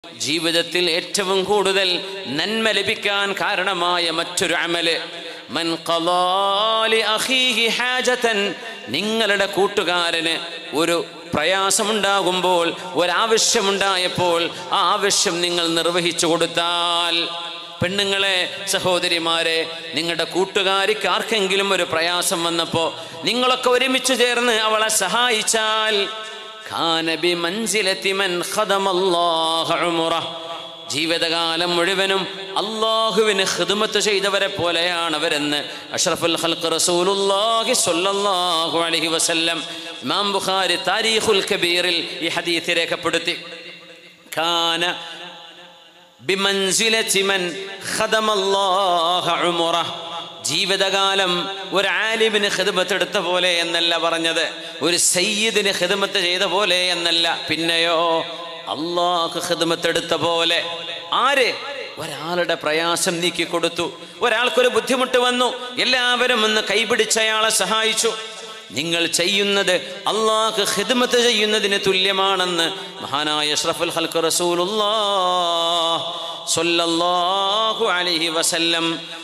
ജീവിതത്തിൽ ഏറ്റവും കൂടുതൽ നന്മ ലഭിക്കാൻ കാരണമായ മറ്റൊരു അമല് മൻ ഖലാലി അഖീഹി ഹാജതൻ നിങ്ങളുടെ കൂട്ടുകാരന് ഒരു പ്രയാസമുണ്ടാകുമ്പോൾ ഒരാവശ്യമുണ്ടായപ്പോൾ ആ ആവശ്യം നിങ്ങൾ നിർവഹിച്ചു കൊടുത്താൽ പെണ്ണുങ്ങളെ സഹോദരിമാരെ നിങ്ങളുടെ കൂട്ടുകാരിക്ക് ആർക്കെങ്കിലും ഒരു പ്രയാസം വന്നപ്പോൾ നിങ്ങളൊക്കെ ഒരുമിച്ച് ചേർന്ന് അവളെ സഹായിച്ചാൽ ഖാനബി മൻസിലത്തിമൻ ജീവിതകാലം മുഴുവനും അള്ളാഹുവിന് ഖിദ്മത്ത് ചെയ്തവരെ പോലെയാണ് അവരെന്ന് അഷ്റഫുൽ ഖൽഖ് റസൂലുള്ളാഹി സ്വല്ലല്ലാഹു അലൈഹി വസല്ലം ഇമാം ബുഖാരി താരീഖുൽ കബീറിൽ ഈ ഹദീസ് രേഖപ്പെടുത്തി ഖാന ബിമൻസിലത്തി മൻ ഖദമല്ലാഹ ഉമറ ജീവിതകാലം ഒരു ആലിമിന് ഖിദ്മത്ത് എടുത്ത പോലെ എന്നല്ല പറഞ്ഞത് ഒരു സയ്യിദിന് ഖിദ്മത്ത് ചെയ്ത പോലെ എന്നല്ല പിന്നെയോ അള്ളാഹ് ഖിദ്മത്ത് എടുത്ത പോലെ ആര് ഒരാളുടെ പ്രയാസം നീക്കി കൊടുത്തു ഒരാൾക്കൊരു ബുദ്ധിമുട്ട് വന്നു എല്ലാവരും ഒന്ന് കൈപിടിച്ച് അയാളെ സഹായിച്ചു നിങ്ങൾ ചെയ്യുന്നത് അള്ളാഹ് ഖിദ്മത്ത് ചെയ്യുന്നതിന് തുല്യമാണെന്ന് മഹാനായ അഷ്റഫുൽ ഹൽക്ക് റസൂലുള്ളാഹ് സ്വല്ലല്ലാഹു അലൈഹി വസല്ലം